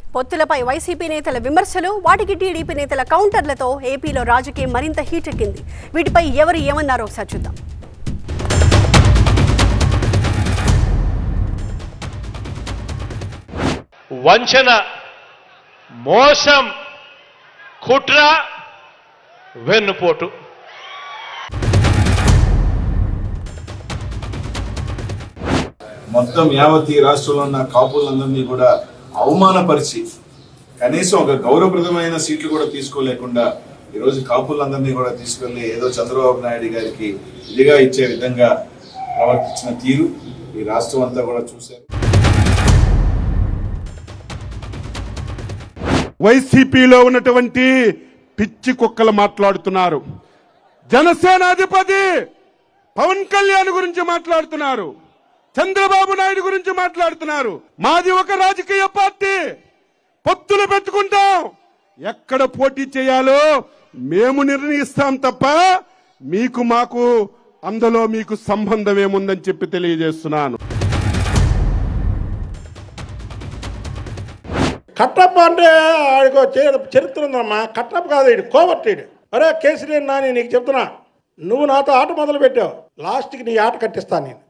పొత్తులపై YCP నేతల విమర్శలు వాటికి టీడీపీ నేతల కౌంటర్లతో ఏపీలో రాజకీయం మరింత హీటెక్కింది వీటిపై ఎవరు ఏమన్నారో ఒకసారి చూద్దాం వంచన మోసం కుట్ర వెన్నుపోటు మొత్తం యావత్ ఈ రాష్ట్రంలో ఉన్న కాపులందరినీ కూడా అవమానపరిచి కనీసం ఒక గౌరవప్రదమైన సీట్లు కూడా తీసుకోలేకుండా ఈరోజు కాపులందరినీ కూడా తీసుకెళ్లి ఏదో చంద్రబాబు నాయుడు గారికి ఇదిగా ఇచ్చే విధంగా ప్రవర్తించిన తీరు ఈ రాష్ట్రం అంతా కూడా చూశారు వైసీపీలో ఉన్నటువంటి పిచ్చి కుక్కలు మాట్లాడుతున్నారు జనసేనాధిపతి పవన్ కళ్యాణ్ గురించి మాట్లాడుతున్నారు చంద్రబాబు నాయుడు గురించి మాట్లాడుతున్నారు మాది ఒక రాజకీయ పార్టీ పొత్తులు పెట్టుకుంటాం ఎక్కడ పోటీ చేయాలో మేము నిర్ణయిస్తాం తప్ప మీకు మాకు అందులో మీకు సంబంధం ఏముందని చెప్పి తెలియజేస్తున్నాను కట్టప్ప అంటే ఆడికో చే- చరిత్ర ఉందమ్మా కట్టప్ప కాదు వీడు కోవర్టీడు అరే కేసరి నాని నీకు చెప్తున్నా నువ్వు నాతో ఆట మొదలు పెట్టావు లాస్ట్కి నీ ఆట కట్టిస్తాను నేను